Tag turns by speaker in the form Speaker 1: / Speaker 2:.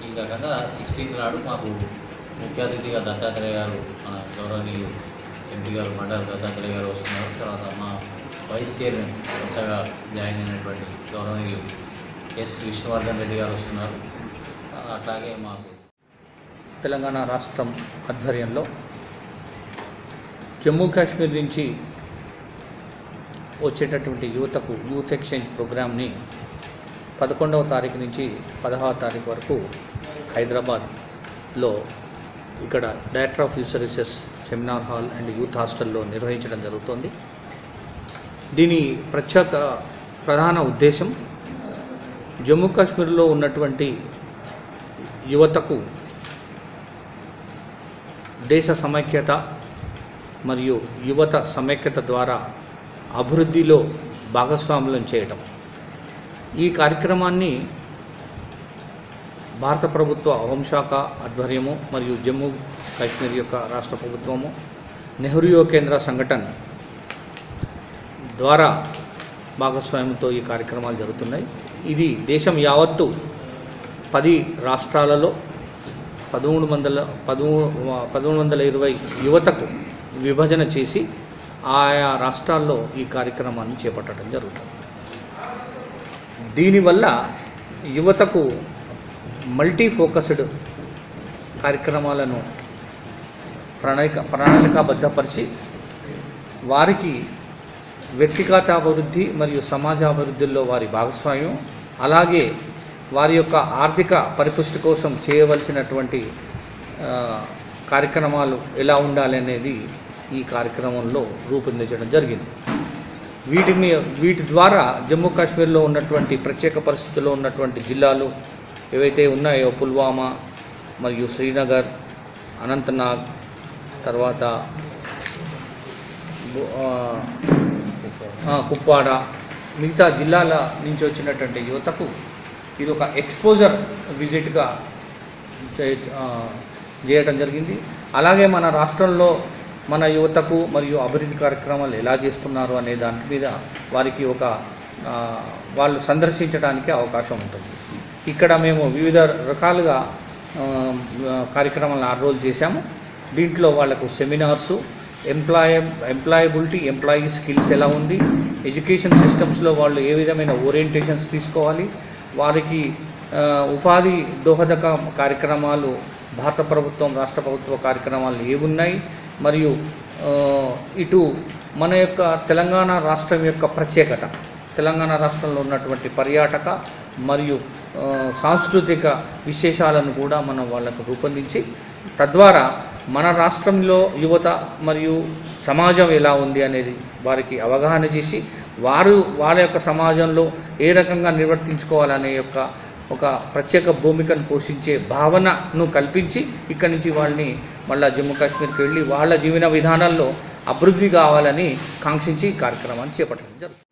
Speaker 1: ఈ రకంగా సిక్స్టీన్త్ నాడు మాకు ముఖ్య అతిథిగా దత్తాత్రేయ గారు మన గౌరవనీయులు ఎంపీ గారు మండల దత్తాత్రేయ గారు వస్తున్నారు తర్వాత మా వైస్ చైర్మన్ కొత్తగా జాయిన్ అయినటువంటి గౌరవనీయులు ఎస్ విష్ణువర్ధన్ రెడ్డి గారు వస్తున్నారు అట్లాగే మాకు
Speaker 2: తెలంగాణ రాష్ట్రం ఆధ్వర్యంలో జమ్మూ కాశ్మీర్ నుంచి వచ్చేటటువంటి యువతకు యూత్ ఎక్స్చేంజ్ ప్రోగ్రామ్ని పదకొండవ తారీఖు నుంచి పదహారవ తారీఖు వరకు హైదరాబాద్లో ఇక్కడ director of youth services seminar hall and youth హాస్టల్లో నిర్వహించడం జరుగుతోంది దీని ప్రత్యేక ప్రధాన ఉద్దేశం జమ్మూ కాశ్మీర్లో ఉన్నటువంటి యువతకు దేశ సమైక్యత మరియు యువత సమైక్యత ద్వారా అభివృద్ధిలో భాగస్వాములను చేయటం ఈ కార్యక్రమాన్ని భారత ప్రభుత్వ హోంశాఖ ఆధ్వర్యము మరియు జమ్మూ కాశ్మీర్ యొక్క రాష్ట్ర ప్రభుత్వము నెహ్రూ యువ కేంద్ర సంఘటన ద్వారా భాగస్వామ్యంతో ఈ కార్యక్రమాలు జరుగుతున్నాయి ఇది దేశం యావత్తు పది రాష్ట్రాలలో పదమూడు వందల పదమూడు పదమూడు వందల ఇరవై యువతకు విభజన చేసి ఆయా రాష్ట్రాల్లో ఈ కార్యక్రమాన్ని చేపట్టడం జరుగుతుంది దీనివల్ల యువతకు మల్టీ ఫోకస్డ్ కార్యక్రమాలను ప్రణాళిక ప్రణాళికాబద్ధపరిచి వారికి వ్యక్తిగత అభివృద్ధి మరియు సమాజ అభివృద్ధిలో వారి భాగస్వామ్యం అలాగే వారి యొక్క ఆర్థిక పరిపుష్టి కోసం చేయవలసినటువంటి ఆ, కార్యక్రమాలు ఎలా ఉండాలి అనేది ఈ కార్యక్రమంలో రూపొందించడం జరిగింది వీటిని వీటి ద్వారా జమ్మూ కాశ్మీర్లో ఉన్నటువంటి ప్రత్యేక పరిస్థితుల్లో ఉన్నటువంటి జిల్లాలు ఏవైతే ఉన్నాయో పుల్వామా మరియు శ్రీనగర్ అనంతనాగ్ తర్వాత బు- ఆ, ఆ, కుప్వాడ మిగతా జిల్లాల నుంచి వచ్చినటువంటి యువతకు ఇది ఒక ఎక్స్పోజర్ విజిట్గా చే- ఆ, చేయటం జరిగింది అలాగే మన రాష్ట్రంలో మన యువతకు మరియు అభివృద్ధి కార్యక్రమాలు ఎలా చేస్తున్నారు అనే దాని మీద వారికి ఒక ఆ, వాళ్ళు సందర్శించడానికి అవకాశం ఉంటుంది ఇక్కడ మేము వివిధ రకాలుగా ఆ, కార్యక్రమాలను ఆర్రోల్ చేశాము దీంట్లో వాళ్ళకు సెమినార్సు ఎంప్లాయ ఎంప్లాయబిలిటీ ఎంప్లాయీ స్కిల్స్ ఎలా ఉంది ఎడ్యుకేషన్ సిస్టమ్స్లో వాళ్ళు ఏ విధమైన ఓరియంటేషన్స్ తీసుకోవాలి వారికి ఆ, ఉపాధి దోహదక కార్యక్రమాలు భారత ప్రభుత్వం రాష్ట్ర ప్రభుత్వ కార్యక్రమాలు ఏమున్నాయి మరియు ఆ, ఇటు మన యొక్క తెలంగాణ రాష్ట్రం యొక్క ప్రత్యేకత తెలంగాణ రాష్ట్రంలో ఉన్నటువంటి పర్యాటక మరియు ఆ, సాంస్కృతిక విశేషాలను కూడా మనం వాళ్ళకు రూపొందించి తద్వారా మన రాష్ట్రంలో యువత మరియు సమాజం ఎలా ఉంది అనేది వారికి అవగాహన చేసి వారు వాళ్ళ యొక్క సమాజంలో ఏ రకంగా నిర్వర్తించుకోవాలనే యొక్క ఒక ప్రత్యేక భూమికను పోషించే భావనను కల్పించి ఇక్కడి నుంచి వాళ్ళని మళ్ళా జమ్మూ కాశ్మీర్కి వెళ్ళి వాళ్ళ జీవన విధానాల్లో అభివృద్ధి కావాలని కాంక్షించి ఈ కార్యక్రమాన్ని చేపట్టడం జరుగుతుంది